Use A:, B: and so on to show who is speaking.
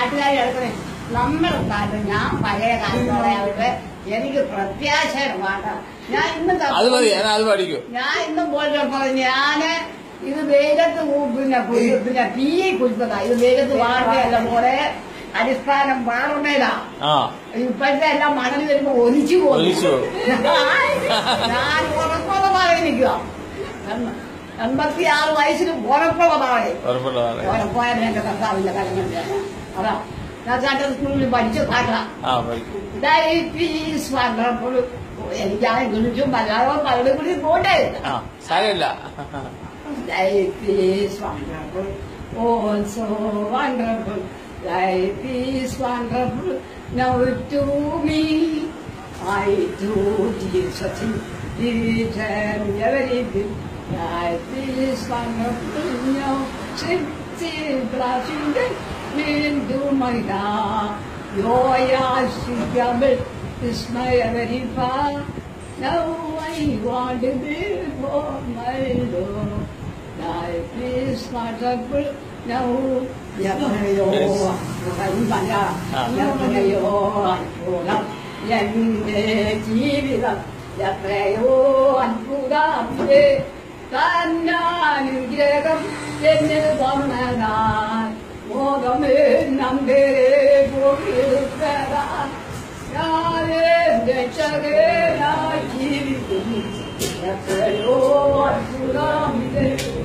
A: നാട്ടുകാർ എടുക്കണേ നമ്മുടെ കാലത്ത് ഞാൻ പഴയ കാലത്തോടെ അവരുടെ എനിക്ക് പ്രത്യാശയാണ് പാട്ട ഞാൻ ഇന്നും
B: അത് മതി ഞാൻ അത് പഠിക്കും
A: ഞാൻ ഇന്നും പോയിട്ട് ഞാന് ഇത് വെയിലത്ത് ഊ- പിന്നെ കുഴി- പിന്നെ തീ കുഴിച്ചതാ ഇത് വെയിലത്ത് വാഴയല്ല പോലെ അടിസ്ഥാനം വാഴണേതാ
B: ആ
A: ഇപ്പോഴത്തെ എല്ലാം മണൽ വരുമ്പോ ഒലിച്ചു
B: ഒലിച്ചു
A: പോകും
B: പോകും.
A: ഞാൻ ഉറപ്പുള്ളതാണ് നിൽക്കുക എൺപത്തി ആറ് വയസ്സിൽ ഉറപ്പുള്ളതാണ്
B: ഉറപ്പുള്ളതാണ്
A: ഉറപ്പായാലും എന്റെ കർത്താവിന്റെ കലങ്ങളുടെ അതാ ഞാൻ ചാട്ട സ്കൂളിൽ പഠിച്ച പാട്ടാ
B: ആ പഠിക്കും
A: ഡയബറ്റീസ് വന്നപ്പോൾ എനിക്ക് ആ ഇംഗ്ലീഷും മലയാളവും പലതും കൂടി പോട്ടെ
B: ആ സാരമില്ല
A: diabetes wonderful oh so wonderful diabetes wonderful now to me I to Jesus Each and everything, life is wonderful, no, simply blushing into my heart. Your eyes is my every part. Now I want to be for my Lord. Life is wonderful. Now, എത്രയോ അൻപല എത്രയോ അത്ഭുതം എന്റെ ജീവിതം എത്രയോ അത്ഭുതം തന്നാനുഗ്രഹം എന്നിൽ വന്നതാൻ മോഹമേ നമ്പേ പോയിരുത്തതാൻ ഞാനേ രക്ഷകനായി ജീവിക്കുന്നു എത്രയോ അത്ഭുതം